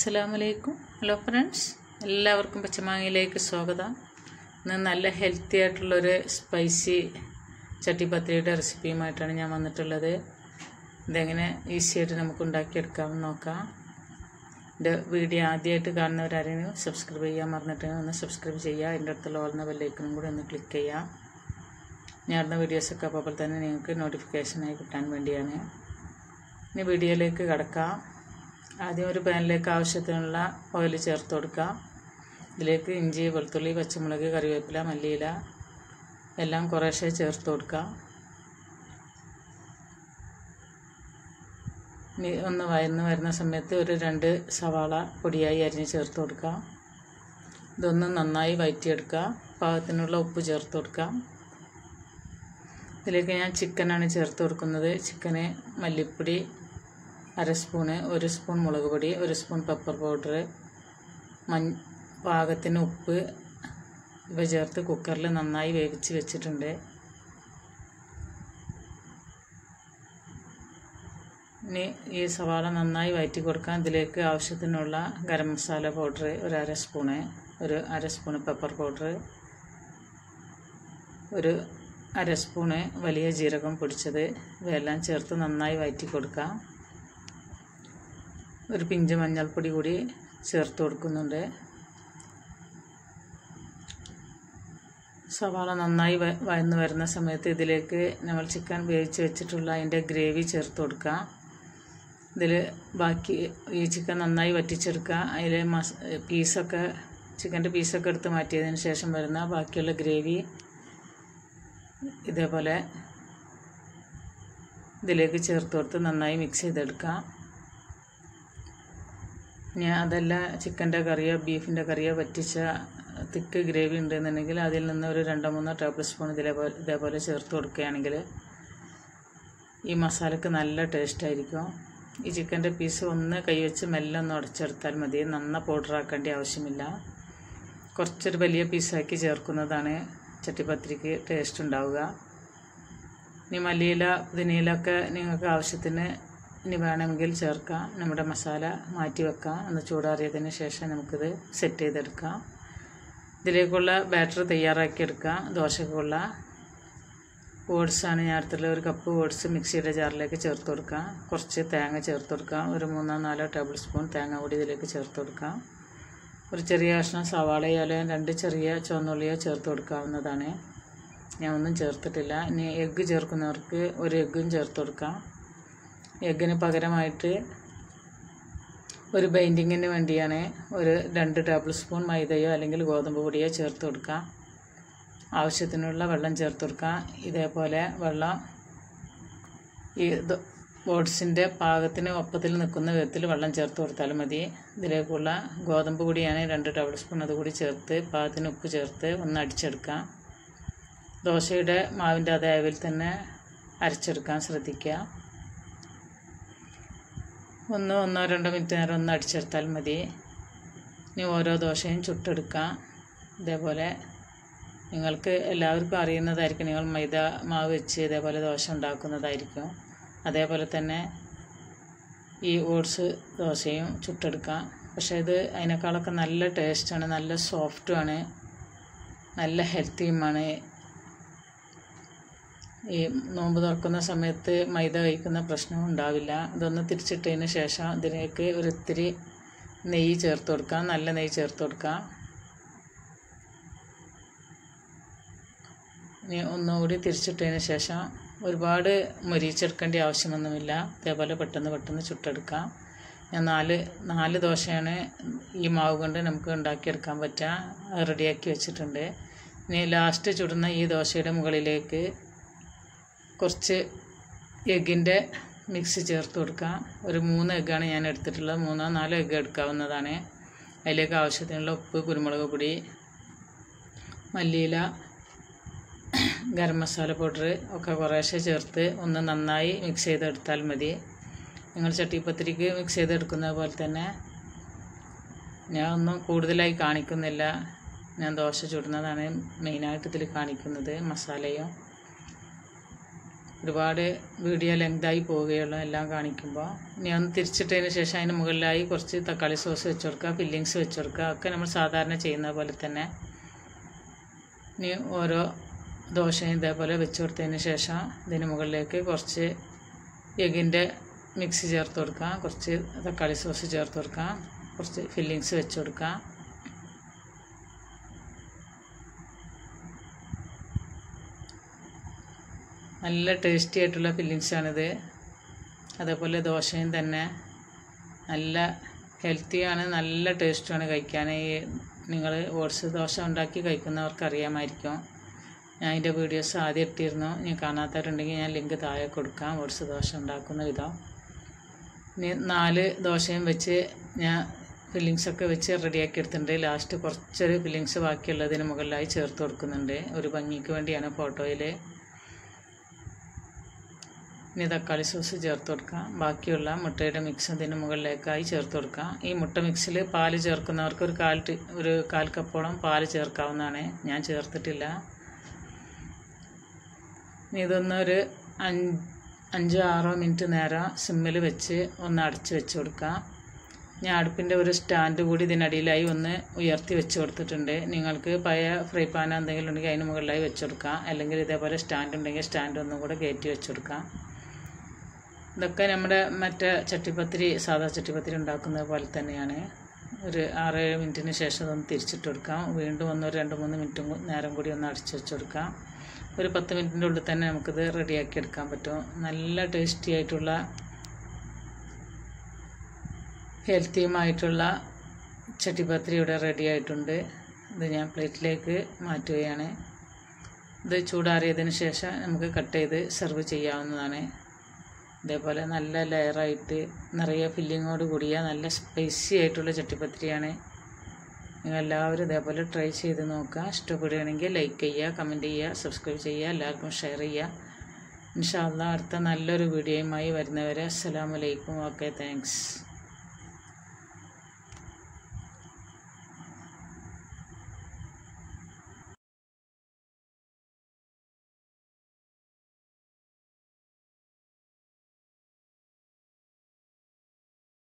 അസ്സലാമലൈക്കും hello friends എല്ലാവർക്കും പച്ചമാങ്ങയിലേക്ക് സ്വാഗതം ഇന്ന് നല്ല ഹെൽത്തി ആയിട്ടുള്ളൊരു സ്പൈസി ചട്ടിപ്പത്തിരിയുടെ റെസിപ്പിയുമായിട്ടാണ് ഞാൻ വന്നിട്ടുള്ളത് ഇതെങ്ങനെ ഈസി ആയിട്ട് നമുക്ക് ഉണ്ടാക്കിയെടുക്കാമെന്ന് നോക്കാം എൻ്റെ വീഡിയോ ആദ്യമായിട്ട് കാണുന്നവരാരെങ്കിലും സബ്സ്ക്രൈബ് ചെയ്യാൻ മറന്നിട്ടുണ്ടെങ്കിൽ ഒന്ന് സബ്സ്ക്രൈബ് ചെയ്യുക എൻ്റെ അടുത്തുള്ള ഓൾന്ന ബെല്ലൈക്കണും കൂടി ഒന്ന് ക്ലിക്ക് ചെയ്യുക ഞാടുന്ന വീഡിയോസൊക്കെ അപ്പോൾ തന്നെ നിങ്ങൾക്ക് നോട്ടിഫിക്കേഷനായി കിട്ടാൻ വേണ്ടിയാണ് ഇനി വീഡിയോയിലേക്ക് കിടക്കാം ആദ്യം ഒരു പാനിലേക്ക് ആവശ്യത്തിനുള്ള ഓയിൽ ചേർത്ത് കൊടുക്കാം ഇതിലേക്ക് ഇഞ്ചി വെളുത്തുള്ളി പച്ചമുളക് കറിവേപ്പില മല്ലിയില എല്ലാം കുറേശ്ശെ ചേർത്ത് കൊടുക്കാം ഇനി ഒന്ന് വയന്ന് വരുന്ന സമയത്ത് ഒരു രണ്ട് സവാള പൊടിയായി അരിഞ്ഞ് ചേർത്ത് കൊടുക്കാം ഇതൊന്ന് നന്നായി വയറ്റിയെടുക്കുക പാകത്തിനുള്ള ഉപ്പ് ചേർത്ത് കൊടുക്കാം ഇതിലേക്ക് ഞാൻ ചിക്കനാണ് ചേർത്ത് കൊടുക്കുന്നത് ചിക്കന് മല്ലിപ്പൊടി അര സ്പൂണ് ഒരു സ്പൂൺ മുളക് പൊടി ഒരു സ്പൂൺ പെപ്പർ പൗഡർ മഞ്ഞ പാകത്തിന് ഉപ്പ് ഇവ ചേർത്ത് കുക്കറിൽ നന്നായി വേവിച്ച് വെച്ചിട്ടുണ്ട് ഇനി ഈ സവാള നന്നായി വയറ്റി കൊടുക്കാൻ ഇതിലേക്ക് ആവശ്യത്തിനുള്ള ഗരം മസാല പൗഡർ ഒരു അര സ്പൂണ് ഒരു അര സ്പൂണ് പെപ്പർ പൗഡർ ഒരു അര സ്പൂണ് വലിയ ജീരകം പൊടിച്ചത് ഇവയെല്ലാം ചേർത്ത് നന്നായി വയറ്റി കൊടുക്കാം ഒരു പിഞ്ച് മഞ്ഞൾപ്പൊടി കൂടി ചേർത്ത് കൊടുക്കുന്നുണ്ട് സവാള നന്നായി വയന്ന് വരുന്ന സമയത്ത് ഇതിലേക്ക് നമ്മൾ ചിക്കൻ വേവിച്ച് വെച്ചിട്ടുള്ള അതിൻ്റെ ഗ്രേവി ചേർത്ത് കൊടുക്കുക ഇതിൽ ബാക്കി ഈ ചിക്കൻ നന്നായി വറ്റിച്ചെടുക്കുക അതിൽ മസ് പീസൊക്കെ ചിക്കൻ്റെ പീസൊക്കെ എടുത്ത് മാറ്റിയതിന് ശേഷം വരുന്ന ബാക്കിയുള്ള ഗ്രേവി ഇതേപോലെ ഇതിലേക്ക് ചേർത്ത് കൊടുത്ത് നന്നായി മിക്സ് ചെയ്തെടുക്കാം ഇനി അതല്ല ചിക്കൻ്റെ കറിയോ ബീഫിൻ്റെ കറിയോ വറ്റിച്ച തിക്ക് ഗ്രേവി ഉണ്ടെന്നുണ്ടെങ്കിൽ അതിൽ നിന്ന് ഒരു രണ്ടോ മൂന്നോ ടേബിൾ സ്പൂൺ ഇതേപോലെ ഇതേപോലെ ചേർത്ത് കൊടുക്കുകയാണെങ്കിൽ ഈ മസാലക്ക് നല്ല ടേസ്റ്റ് ആയിരിക്കും ഈ ചിക്കൻ്റെ പീസ് ഒന്ന് കൈവച്ച് മെല്ലെ ഒന്ന് ഉടച്ചെടുത്താൽ മതി നന്ന പൗഡർ ആക്കേണ്ട ആവശ്യമില്ല കുറച്ചൊരു വലിയ പീസാക്കി ചേർക്കുന്നതാണ് ചട്ടിപ്പത്തിരിക്ക് ടേസ്റ്റ് ഉണ്ടാവുക ഇനി മല്ലിയില പുതിനയിലൊക്കെ നിങ്ങൾക്ക് ആവശ്യത്തിന് ഇനി വേണമെങ്കിൽ ചേർക്കാം നമ്മുടെ മസാല മാറ്റി വെക്കാം ഒന്ന് ചൂടാറിയതിന് ശേഷം നമുക്കിത് സെറ്റ് ചെയ്തെടുക്കാം ഇതിലേക്കുള്ള ബാറ്റർ തയ്യാറാക്കിയെടുക്കാം ദോശക്കുള്ള ഓട്സാണ് ഞാൻ അടുത്തുള്ള ഒരു കപ്പ് ഓട്സ് മിക്സിയുടെ ജാറിലേക്ക് ചേർത്ത് കൊടുക്കാം കുറച്ച് തേങ്ങ ചേർത്ത് കൊടുക്കാം ഒരു മൂന്നോ നാലോ ടേബിൾ സ്പൂൺ തേങ്ങ കൂടി ഇതിലേക്ക് ചേർത്ത് കൊടുക്കാം ഒരു ചെറിയ കഷ്ണം സവാളയോ അല്ലെങ്കിൽ രണ്ട് ചെറിയ ചുവന്നുള്ളിയോ ചേർത്ത് കൊടുക്കാവുന്നതാണ് ഞാൻ ഒന്നും ചേർത്തിട്ടില്ല ഇനി എഗ്ഗ് ചേർക്കുന്നവർക്ക് ഒരു എഗ്ഗും ചേർത്ത് കൊടുക്കാം എഗ്ഗിന് പകരമായിട്ട് ഒരു ബൈൻഡിങ്ങിന് വേണ്ടിയാണ് ഒരു രണ്ട് ടേബിൾ സ്പൂൺ മൈദയോ അല്ലെങ്കിൽ ഗോതമ്പ് പൊടിയോ ചേർത്ത് കൊടുക്കാം ആവശ്യത്തിനുള്ള വെള്ളം ചേർത്ത് കൊടുക്കാം ഇതേപോലെ വെള്ളം ഈ ഓട്സിൻ്റെ പാകത്തിന് ഒപ്പത്തിൽ നിൽക്കുന്ന വിധത്തിൽ വെള്ളം ചേർത്ത് കൊടുത്താലും മതി ഇതിലേക്കുള്ള ഗോതമ്പ് പൊടിയാണ് രണ്ട് ടേബിൾ സ്പൂൺ അതുകൂടി ചേർത്ത് പാകത്തിന് ഉപ്പ് ചേർത്ത് ഒന്ന് അടിച്ചെടുക്കാം ദോശയുടെ മാവിൻ്റെ അതേ അളവിൽ തന്നെ അരച്ചെടുക്കാൻ ശ്രദ്ധിക്കുക ഒന്ന് ഒന്നോ രണ്ടോ മിനിറ്റ് നേരം ഒന്ന് അടിച്ചെടുത്താൽ മതി ഇനി ഓരോ ദോശയും ചുട്ടെടുക്കാം ഇതേപോലെ നിങ്ങൾക്ക് എല്ലാവർക്കും അറിയുന്നതായിരിക്കും നിങ്ങൾ മൈദ മാവ് വെച്ച് ഇതേപോലെ ദോശ ഉണ്ടാക്കുന്നതായിരിക്കും അതേപോലെ തന്നെ ഈ ഓട്സ് ദോശയും ചുട്ടെടുക്കാം പക്ഷേ ഇത് അതിനേക്കാളൊക്കെ നല്ല ടേസ്റ്റാണ് നല്ല സോഫ്റ്റുമാണ് നല്ല ഹെൽത്തിയുമാണ് ഈ നോമ്പ് തുറക്കുന്ന സമയത്ത് മൈദ കഴിക്കുന്ന പ്രശ്നം ഉണ്ടാവില്ല ഇതൊന്ന് തിരിച്ചിട്ടതിന് ശേഷം ഇതിലേക്ക് ഒരു ഇത്തിരി നെയ്യ് ചേർത്ത് കൊടുക്കാം നല്ല നെയ്യ് ചേർത്ത് കൊടുക്കാം ഇനി ഒന്നുകൂടി തിരിച്ചിട്ടതിന് ശേഷം ഒരുപാട് മൊരിച്ചെടുക്കേണ്ട ആവശ്യമൊന്നുമില്ല ഇതേപോലെ പെട്ടെന്ന് പെട്ടെന്ന് ചുട്ടെടുക്കാം ഞാൻ നാല് നാല് ദോശയാണ് ഈ മാവ് കൊണ്ട് നമുക്ക് ഉണ്ടാക്കിയെടുക്കാൻ പറ്റുക റെഡിയാക്കി വെച്ചിട്ടുണ്ട് ഇനി ലാസ്റ്റ് ചുടുന്ന ഈ ദോശയുടെ മുകളിലേക്ക് കുറച്ച് എഗ്ഗിൻ്റെ മിക്സ് ചേർത്ത് കൊടുക്കാം ഒരു മൂന്ന് എഗ്ഗാണ് ഞാൻ എടുത്തിട്ടുള്ളത് മൂന്നോ നാലോ എഗ്ഗ് എടുക്കാവുന്നതാണ് അതിലേക്ക് ആവശ്യത്തിനുള്ള ഉപ്പ് കുരുമുളക് പൊടി മല്ലിയില ഗരം മസാല പൗഡർ ഒക്കെ കുറേശ്ശെ ചേർത്ത് ഒന്ന് നന്നായി മിക്സ് ചെയ്തെടുത്താൽ മതി നിങ്ങൾ ചട്ടിപ്പത്തിരിക്ക് മിക്സ് ചെയ്തെടുക്കുന്നത് പോലെ തന്നെ ഞാൻ ഒന്നും കൂടുതലായി കാണിക്കുന്നില്ല ഞാൻ ദോശ ചുടുന്നതാണ് മെയിനായിട്ട് ഇതിൽ കാണിക്കുന്നത് മസാലയും ഒരുപാട് വീഡിയോ ലെങ്തായി പോവുകയുള്ളൂ എല്ലാം കാണിക്കുമ്പോൾ ഇനി ഒന്ന് തിരിച്ചിട്ടതിന് ശേഷം അതിന് മുകളിലായി കുറച്ച് തക്കാളി സോസ് വെച്ച് കൊടുക്കുക ഫില്ലിങ്സ് വെച്ച് കൊടുക്കുക ഒക്കെ നമ്മൾ സാധാരണ ചെയ്യുന്ന പോലെ തന്നെ ഇനി ഓരോ ദോശയും ഇതേപോലെ വെച്ച് കൊടുത്തതിന് ശേഷം ഇതിന് മുകളിലേക്ക് കുറച്ച് എഗിൻ്റെ മിക്സ് ചേർത്ത് കൊടുക്കാം കുറച്ച് തക്കാളി സോസ് ചേർത്ത് കൊടുക്കാം കുറച്ച് ഫില്ലിങ്സ് വെച്ച് കൊടുക്കാം നല്ല ടേസ്റ്റി ആയിട്ടുള്ള ഫില്ലിങ്സാണിത് അതേപോലെ ദോശയും തന്നെ നല്ല ഹെൽത്തിയാണ് നല്ല ടേസ്റ്റുമാണ് കഴിക്കാൻ ഈ നിങ്ങൾ ഓട്സ് ദോശ ഉണ്ടാക്കി കഴിക്കുന്നവർക്ക് അറിയാമായിരിക്കും ഞാൻ അതിൻ്റെ വീഡിയോസ് ആദ്യം ഇട്ടിരുന്നു ഇനി കാണാത്തവരുണ്ടെങ്കിൽ ഞാൻ ലിങ്ക് താഴെ കൊടുക്കാം ഓട്സ് ദോശ ഉണ്ടാക്കുന്ന വിധം ഇനി നാല് ദോശയും വെച്ച് ഞാൻ ഫില്ലിങ്സ് ഒക്കെ വെച്ച് റെഡിയാക്കി എടുത്തിട്ടുണ്ട് ലാസ്റ്റ് കുറച്ചൊരു ഫില്ലിങ്സ് ബാക്കിയുള്ളതിന് മുകളിലായി ചേർത്ത് കൊടുക്കുന്നുണ്ട് ഒരു ഭംഗിക്ക് വേണ്ടിയാണ് ഫോട്ടോയിൽ ഇനി തക്കാളി സോസ് ചേർത്ത് കൊടുക്കാം ബാക്കിയുള്ള മുട്ടയുടെ മിക്സ് അതിന് മുകളിലേക്കായി ചേർത്ത് കൊടുക്കാം ഈ മുട്ട മിക്സിൽ പാല് ചേർക്കുന്നവർക്ക് ഒരു കാൽ ടി ഒരു കാൽ കപ്പോളം പാല് ചേർക്കാവുന്നതാണ് ഞാൻ ചേർത്തിട്ടില്ല ഇനി ഇതൊന്ന് ഒരു അഞ്ച് അഞ്ചോ ആറോ മിനിറ്റ് നേരം സിമ്മിൽ വെച്ച് ഒന്ന് അടച്ച് വെച്ച് കൊടുക്കാം ഞാൻ അടുപ്പിൻ്റെ ഒരു സ്റ്റാൻഡ് കൂടി ഇതിനടിയിലായി ഒന്ന് ഉയർത്തി വെച്ച് കൊടുത്തിട്ടുണ്ട് നിങ്ങൾക്ക് പഴയ ഫ്രൈ പാൻ എന്തെങ്കിലും ഉണ്ടെങ്കിൽ അതിന് മുകളിലായി വെച്ച് കൊടുക്കാം അല്ലെങ്കിൽ ഇതേപോലെ സ്റ്റാൻഡ് ഉണ്ടെങ്കിൽ സ്റ്റാൻഡ് ഒന്നും കൂടെ കയറ്റി വെച്ച് കൊടുക്കാം ഇതൊക്കെ നമ്മുടെ മറ്റേ ചട്ടിപ്പത്തിരി സാധാ ചട്ടിപ്പത്തിരി ഉണ്ടാക്കുന്നത് പോലെ തന്നെയാണ് ഒരു ആറേഴ് മിനിറ്റിന് ശേഷം അതൊന്ന് തിരിച്ചിട്ട് കൊടുക്കാം വീണ്ടും ഒന്ന് ഒരു രണ്ട് മൂന്ന് മിനിറ്റും കൂ- നേരം കൂടി ഒന്ന് അടച്ചു വെച്ച് കൊടുക്കാം ഒരു പത്ത് മിനിറ്റിൻ്റെ ഉള്ളിൽ തന്നെ നമുക്കിത് റെഡിയാക്കി എടുക്കാൻ പറ്റും നല്ല ടേസ്റ്റി ആയിട്ടുള്ള ഹെൽത്തിയുമായിട്ടുള്ള ചട്ടിപ്പത്തിരി ഇവിടെ റെഡി ആയിട്ടുണ്ട് ഇത് ഞാൻ പ്ലേറ്റിലേക്ക് മാറ്റുകയാണ് ഇത് ചൂടാറിയതിന് ശേഷം നമുക്ക് കട്ട് ചെയ്ത് സെർവ് ചെയ്യാവുന്നതാണ് ഇതേപോലെ നല്ല ലെയറായിട്ട് നിറയെ ഫില്ലിങ്ങോട് കൂടിയ നല്ല സ്പൈസി ആയിട്ടുള്ള ചട്ടിപ്പത്തിരിയാണ് നിങ്ങൾ എല്ലാവരും ഇതേപോലെ ട്രൈ ചെയ്ത് നോക്കുക ഇഷ്ടപ്പെടുകയാണെങ്കിൽ ലൈക്ക് ചെയ്യുക കമൻറ്റ് ചെയ്യുക സബ്സ്ക്രൈബ് ചെയ്യുക എല്ലാവർക്കും ഷെയർ ചെയ്യുക ഇൻഷാല്ല അടുത്ത നല്ലൊരു വീഡിയോയുമായി വരുന്നവരെ അസ്സലാമലൈക്കും ഓക്കെ താങ്ക്സ്